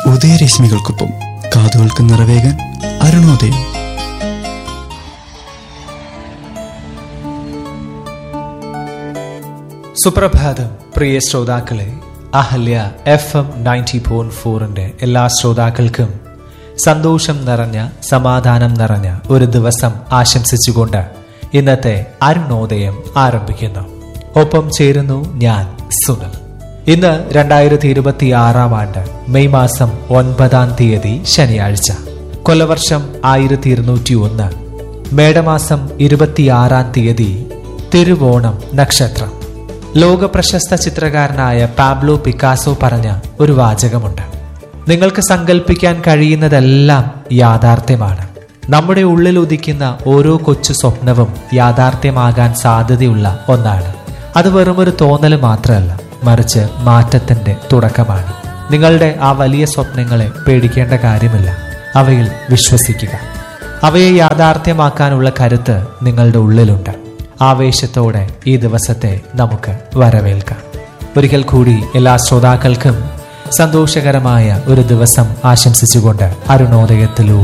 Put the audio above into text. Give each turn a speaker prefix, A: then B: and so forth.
A: ഉദയരശ്മികൾക്കൊപ്പം കാതുകൾക്ക് നിറവേകാൻ അരുണോദയം
B: സുപ്രഭാതം പ്രിയ ശ്രോതാക്കളെ Ahalya F M ninety point ഫോറിന്റെ എല്ലാ ശ്രോതാക്കൾക്കും സന്തോഷം നിറഞ്ഞ സമാധാനം നിറഞ്ഞ ഒരു ദിവസം ആശംസിച്ചുകൊണ്ട് ഇന്നത്തെ അരുണോദയം ആരംഭിക്കുന്നു ഒപ്പം ചേരുന്നു ഞാൻ സുനൽ ഇന്ന് രണ്ടായിരത്തി ഇരുപത്തി ആറാം ആണ്ട് മെയ് മാസം ഒൻപതാം തീയതി ശനിയാഴ്ച കൊല്ലവർഷം ആയിരത്തി ഇരുന്നൂറ്റി ഒന്ന് മേടമാസം ഇരുപത്തിയാറാം തീയതി തിരുവോണം നക്ഷത്രം ലോക പ്രശസ്ത ചിത്രകാരനായ പാബ്ലോ പിക്കാസോ പറഞ്ഞ ഒരു വാചകമുണ്ട് നിങ്ങൾക്ക് സങ്കല്പിക്കാൻ കഴിയുന്നതെല്ലാം യാഥാർത്ഥ്യമാണ് നമ്മുടെ ഉള്ളിൽ ഉദിക്കുന്ന ഓരോ കൊച്ചു സ്വപ്നവും യാഥാർത്ഥ്യമാകാൻ സാധ്യതയുള്ള ഒന്നാണ് അത് വെറുമൊരു തോന്നൽ മാത്രമല്ല മറിച്ച് മാറ്റത്തിന്റെ തുടക്കമാണ് നിങ്ങളുടെ ആ വലിയ സ്വപ്നങ്ങളെ പേടിക്കേണ്ട കാര്യമില്ല അവയിൽ വിശ്വസിക്കുക അവയെ യാഥാർത്ഥ്യമാക്കാനുള്ള കരുത്ത് നിങ്ങളുടെ ഉള്ളിലുണ്ട് ആവേശത്തോടെ ഈ ദിവസത്തെ നമുക്ക് വരവേൽക്കാം ഒരിക്കൽ കൂടി എല്ലാ ശ്രോതാക്കൾക്കും സന്തോഷകരമായ ഒരു ദിവസം ആശംസിച്ചുകൊണ്ട് അരുണോദയത്തിലൂടെ